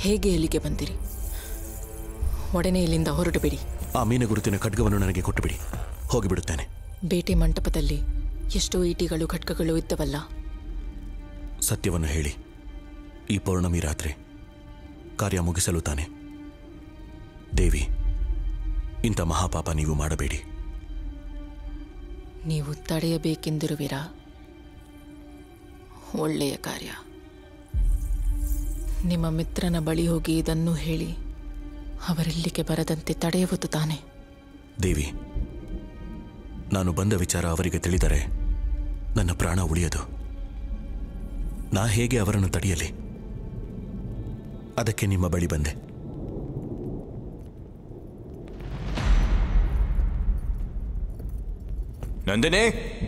ಹೇಗೆ ಇಲ್ಲಿಗೆ ಬಂದಿರಿ ಒಡನೆ ಇಲ್ಲಿಂದ ಹೊರಟು ಬಿಡಿ ಆ ಮೀನ ಗುರುತಿನ ಖಡ್ಗವನ್ನು ನನಗೆ ಕೊಟ್ಟುಬಿಡಿ ಹೋಗಿಬಿಡುತ್ತೇನೆ ಬೇಟೆ ಮಂಟಪದಲ್ಲಿ ಎಷ್ಟೋ ಈಟಿಗಳು ಘಟ್ಕಗಳು ಇದ್ದವಲ್ಲ ಸತ್ಯವನ್ನು ಹೇಳಿ ಈ ಪೌರ್ಣಮಿ ರಾತ್ರಿ ಕಾರ್ಯ ಮುಗಿಸಲು ತಾನೆ ದೇವಿ ಇಂಥ ಮಹಾಪಾಪ ನೀವು ಮಾಡಬೇಡಿ ನೀವು ತಡೆಯಬೇಕೆಂದಿರುವಿರಾ ಒಳ್ಳೆಯ ಕಾರ್ಯ ನಿಮ್ಮ ಮಿತ್ರನ ಬಳಿ ಹೋಗಿ ಇದನ್ನು ಹೇಳಿ ಅವರಿಲ್ಲಿಗೆ ಬರದಂತೆ ತಡೆಯುವುದು ತಾನೆ ದೇವಿ ನಾನು ಬಂದ ವಿಚಾರ ಅವರಿಗೆ ತಿಳಿದರೆ ನನ್ನ ಪ್ರಾಣ ಉಳಿಯದು ನಾ ಹೇಗೆ ಅವರನ್ನು ತಡೆಯಲಿ ಅದಕ್ಕೆ ನಿಮ್ಮ ಬಳಿ ಬಂದೆ ನಂದಿನಿ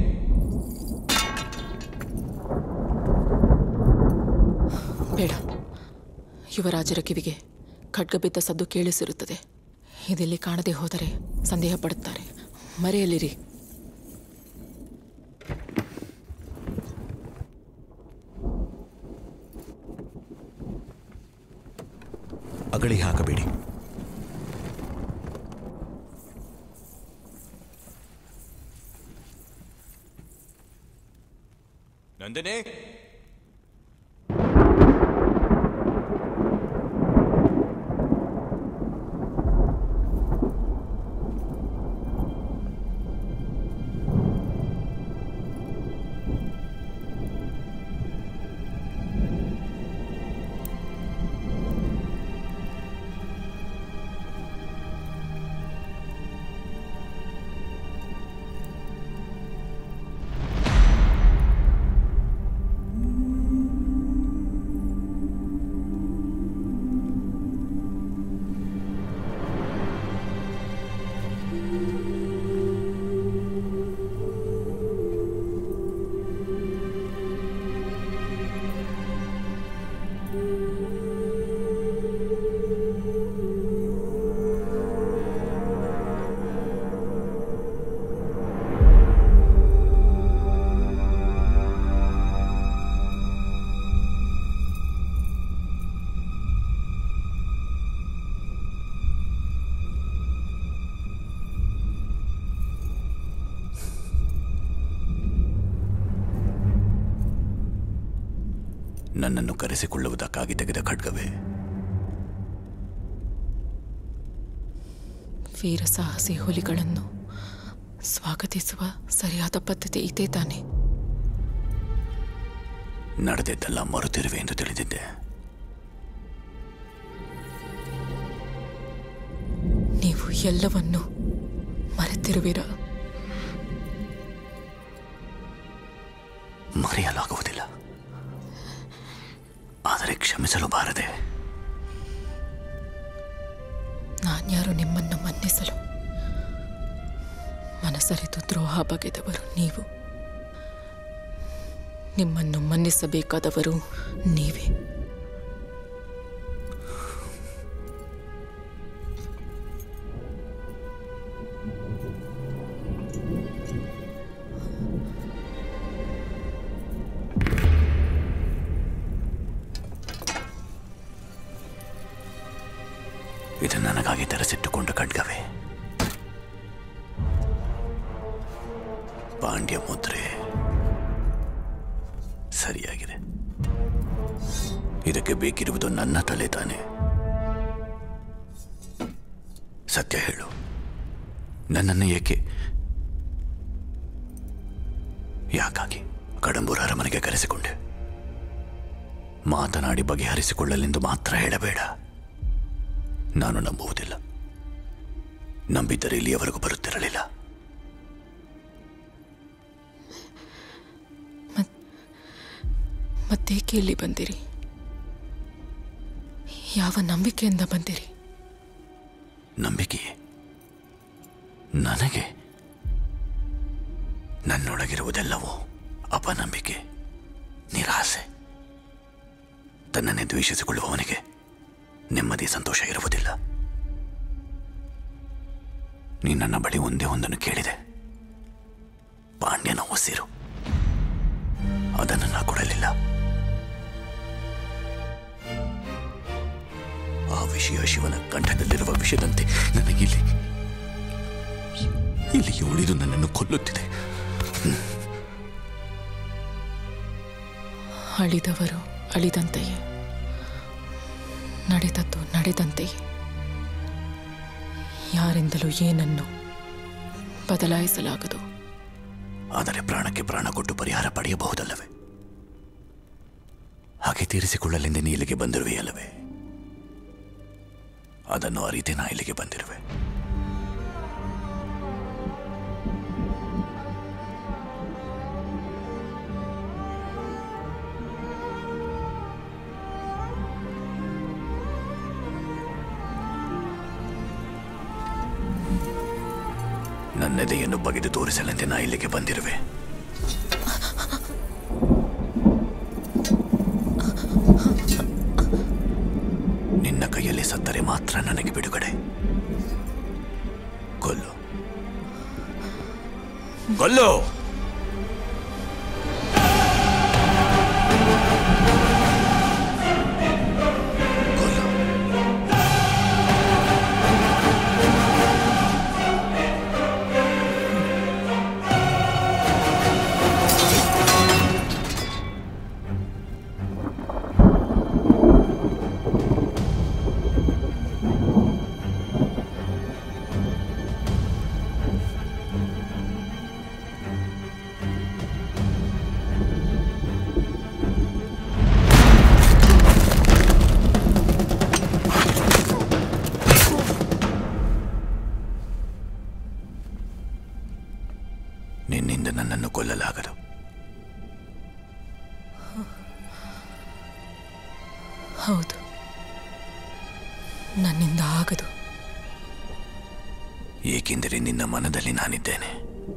ಬೇಡ ಯುವರಾಜರ ಕಿವಿಗೆ ಖಡ್ಗ ಬಿದ್ದ ಸದ್ದು ಕೇಳಿಸಿರುತ್ತದೆ ಇದೆಲ್ಲಿ ಕಾಣದೆ ಹೋದರೆ ಸಂದೇಹ ಪಡುತ್ತಾರೆ ಮರೆಯಲಿರಿ ಅಗಳಿ ಹಾಕಬೇಡಿ ನಂದಿನಿ ನನ್ನನ್ನು ಕರೆಸಿಕೊಳ್ಳುವುದಕ್ಕಾಗಿ ತೆಗೆದ ಖಡ್ಗವೇ ವೀರ ಸಾಹಸಿ ಹುಲಿಗಳನ್ನು ಸ್ವಾಗತಿಸುವ ಸರಿಯಾದ ಪದ್ಧತಿ ಇದೇ ತಾನೆ ನಡೆದಿದ್ದೆಲ್ಲ ಮರುತಿರುವೆ ಎಂದು ತಿಳಿದಿದ್ದೆ ನೀವು ಎಲ್ಲವನ್ನೂ ಮರೆತಿರುವಿರ ಮರೆಯಲಾಗುವುದಿಲ್ಲ ಆದರೆ ಕ್ಷಮಿಸಲು ಬಾರದೆ ನಾನ್ಯಾರು ನಿಮ್ಮನ್ನು ಮನ್ನಿಸಲು ಮನಸರಿತು ದ್ರೋಹ ಬಗೆದವರು ನೀವು ನಿಮ್ಮನ್ನು ಮನ್ನಿಸಬೇಕಾದವರು ನೀವೇ ಇದು ನನಗಾಗಿ ತೆರೆಸಿಟ್ಟುಕೊಂಡ ಖಡ್ಗವೇ ಪಾಂಡ್ಯ ಮುದ್ರೆ ಸರಿಯಾಗಿದೆ ಇದಕ್ಕೆ ಬೇಕಿರುವುದು ನನ್ನ ತಲೆ ತಾನೆ ಸತ್ಯ ಹೇಳು ನನ್ನನ್ನು ಏಕೆ ಯಾಕಾಗಿ ಕಡಂಬೂರ ಅರಮನೆಗೆ ಕರೆಸಿಕೊಂಡೆ ಮಾತನಾಡಿ ಬಗೆಹರಿಸಿಕೊಳ್ಳಲೆಂದು ಮಾತ್ರ ಹೇಳಬೇಡ ನಾನು ನಂಬುವುದಿಲ್ಲ ನಂಬಿದ್ದರೆ ಇಲ್ಲಿಯವರೆಗೂ ಬರುತ್ತಿರಲಿಲ್ಲ ಮತ್ತೇಕೆ ಇಲ್ಲಿ ಬಂದಿರಿ ಯಾವ ನಂಬಿಕೆಯಿಂದ ಬಂದಿರಿ ನಂಬಿಕೆಯೇ ನನಗೆ ನನ್ನೊಳಗಿರುವುದೆಲ್ಲವೂ ಅಪನಂಬಿಕೆ ನಿರಾಸೆ ತನ್ನನ್ನೇ ದ್ವೇಷಿಸಿಕೊಳ್ಳುವವನಿಗೆ ನೆಮ್ಮದಿ ಸಂತೋಷ ಇರುವುದಿಲ್ಲ ನೀ ನನ್ನ ಬಳಿ ಒಂದೇ ಒಂದನ್ನು ಕೇಳಿದೆ ಪಾಂಡ್ಯನ ಉಸಿರು ಅದನ್ನು ನಾ ಕೊಡಲಿಲ್ಲ ಆ ವಿಷಯ ಶಿವನ ಕಂಠದಲ್ಲಿರುವ ವಿಷದಂತೆ ನನಗಿಲ್ಲಿ ಇಲ್ಲಿ ಉಳಿದು ನನ್ನನ್ನು ಕೊಲ್ಲುತ್ತಿದೆ ಅಳಿದವರು ಅಳಿದಂತೆಯೇ ನಡೆದದ್ದು ನಡೆದಂತೆಯೇ ಯಾರಿಂದಲೂ ಏನನ್ನು ಬದಲಾಯಿಸಲಾಗದು ಆದರೆ ಪ್ರಾಣಕ್ಕೆ ಪ್ರಾಣ ಕೊಟ್ಟು ಪರಿಹಾರ ಪಡೆಯಬಹುದಲ್ಲವೇ ಹಾಗೆ ತೀರಿಸಿಕೊಳ್ಳಲೆಂದೇ ನೀ ಇಲ್ಲಿಗೆ ಬಂದಿರುವೆಯಲ್ಲವೇ ಅದನ್ನು ಅರಿತೆ ನಾ ಇಲ್ಲಿಗೆ ಬಂದಿರುವೆ ನನ್ನೆದೆಯನ್ನು ಬಗೆದು ತೋರಿಸಲೆಂದೇ ನಾ ಇಲ್ಲಿಗೆ ಬಂದಿರುವೆ ನಿನ್ನ ಕೈಯಲ್ಲಿ ಸತ್ತರೆ ಮಾತ್ರ ನನಗೆ ಬಿಡುಗಡೆ ಕೊಲ್ಲು ಕೊಲ್ಲು ಕೊಲ್ಲು ನಿನ್ನಿಂದ ನನ್ನನ್ನು ಕೊಲ್ಲಲಾಗದು ಹೌದು ನನ್ನಿಂದ ಆಗದು ಏಕೆಂದರೆ ನಿನ್ನ ಮನದಲ್ಲಿ ನಾನಿದ್ದೇನೆ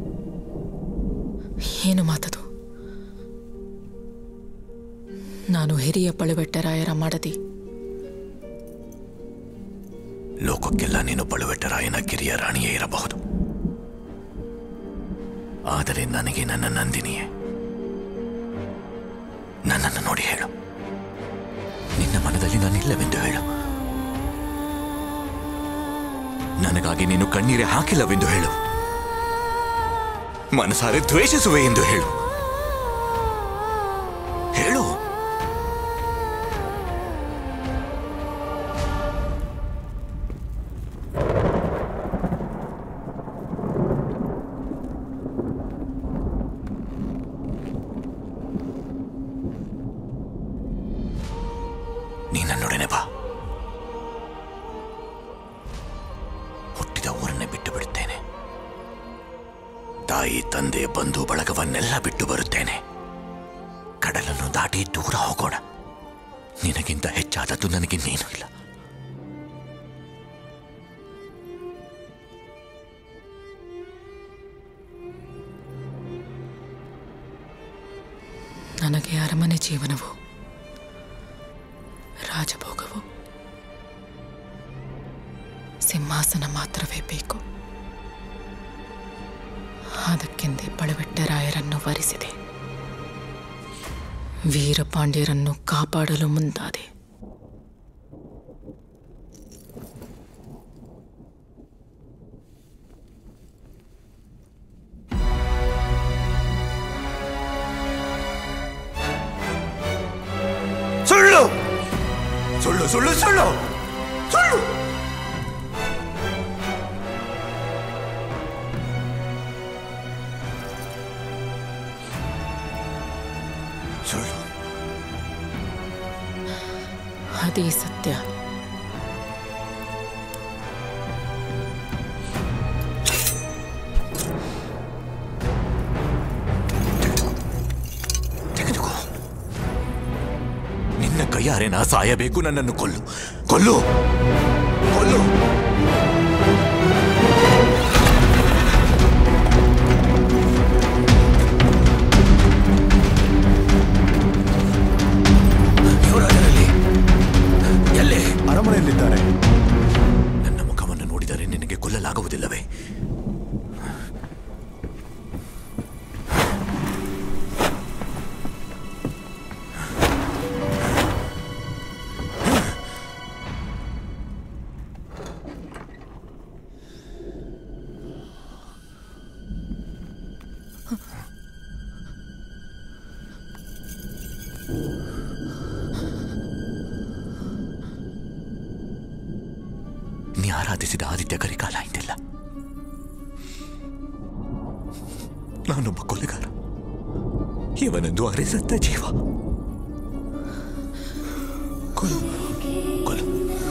ಏನು ಮಾತದು ನಾನು ಹಿರಿಯ ಪಳುವೆಟ್ಟರಾಯರ ಮಾಡದಿ ಲೋಕಕ್ಕೆಲ್ಲ ನೀನು ಪಳುವೆಟ್ಟರಾಯನ ಕಿರಿಯ ರಾಣಿಯೇ ಇರಬಹುದು ಆದರೆ ನನಗೆ ನನ್ನ ನಂದಿನಿಯೇ ನನ್ನನ್ನು ನೋಡಿ ಹೇಳು ನಿನ್ನ ಮನದಲ್ಲಿ ನಾನಿಲ್ಲವೆಂದು ಹೇಳು ನನಗಾಗಿ ನೀನು ಕಣ್ಣೀರೆ ಹಾಕಿಲ್ಲವೆಂದು ಹೇಳು ಮನಸಾರೆ ದ್ವೇಷಿಸುವೆ ಎಂದು ಹೇಳು ಹೇಳು ನೀ ನನ್ನೊಡನೆ ಬಾ ಹುಟ್ಟಿದ ಊರನ್ನೇ ಬಿಟ್ಟು ಬಿಡುತ್ತೇನೆ ತಾಯಿ ತಂದೆ ಬಂಧು ಬಳಗವನ್ನೆಲ್ಲ ಬಿಟ್ಟು ಬರುತ್ತೇನೆ ಕಡಲನ್ನು ದಾಟಿ ದೂರ ಹೋಗೋಣ ನಿನಗಿಂತ ಹೆಚ್ಚಾದದ್ದು ನನಗೆ ನೀನು ಇಲ್ಲ ನನಗೆ ಅರಮನೆ ಜೀವನವು ರಾಜಭೋಗವು ಸಿಂಹಾಸನ ಮಾತ್ರವೇ ಬೇಕು ಅದಕ್ಕೆಂದೇ ಪಳವೆಟ್ಟರಾಯರನ್ನು ವರಿಸಿದೆ ವೀರಪಾಂಡ್ಯರನ್ನು ಕಾಪಾಡಲು ಮುಂದಾದೆ ಸುಳ್ಳು ಸುಳ್ಳು ಸುಳ್ಳು ಸುಳ್ಳು ಸುಳ್ಳು ಸುಳ್ಳು ಅದೇ ಸತ್ಯ ತೆಗೆದುಕೋ ನಿನ್ನ ಕೈಯಾರೆ ನಾ ಸಾಯಬೇಕು ನನ್ನನ್ನು ಕೊಲ್ಲು ಕೊಲ್ಲು ಕೊಲ್ಲು ಯುವರಾಜರಲ್ಲಿ ಎಲ್ಲೇ ಅರಮನೆಯಲ್ಲಿದ್ದಾರೆ ನನ್ನ ಮುಖವನ್ನು ನೋಡಿದರೆ ನಿನಗೆ ಕೊಲ್ಲಲಾಗುವುದಿಲ್ಲವೇ ಆರಾಧಿಸಿದ ಆದಿತ್ಯ ಕರಿಕಾಲ ಇಂದಿಲ್ಲ ನಾನೊಬ್ಬ ಕೊಲೆಗಾರ ಇವನೊಂದು ಅರೆಸತ್ತ ಜೀವ ಕೊಲು ಕೊಲು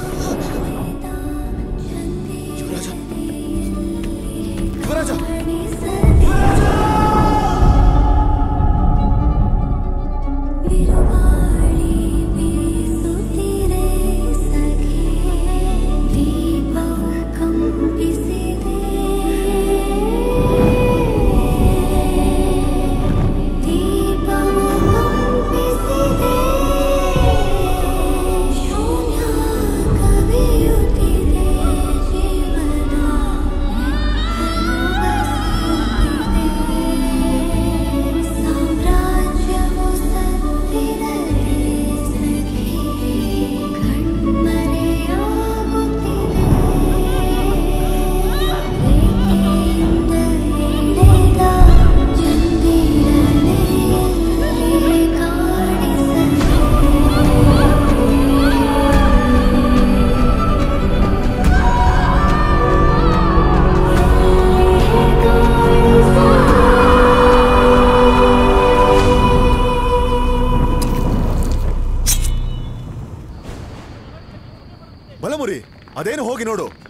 ಯುವರಾಜ ಯುವರಾಜ ಬಿರುಗಾಳಿ ಬೀಸುತ್ತಿರೆ ಸಖಿ ದೀಪ ಕಂಪಿಸಿದೆ ದೀಪವು ಕಂಪಿಸಿದೆ ಶೂನ್ಯ ಕವಿಯುತ್ತಿದೆ ಜೀವನ ಸಾಮ್ರಾಜ್ಯವು ಸತ್ತಿದರೆ ಸಖಿ ಕಣ್ಮರೆಯಾಗುತ್ತಿದೆ ಪ್ರೀತಿಯಿಂದ ಎಳೆದ ಚಂದಿರನೇ ಕಾಣಿಸದೆ ಬಲಮುರಿ ಅದೇನು ಹೋಗಿ ನೋಡು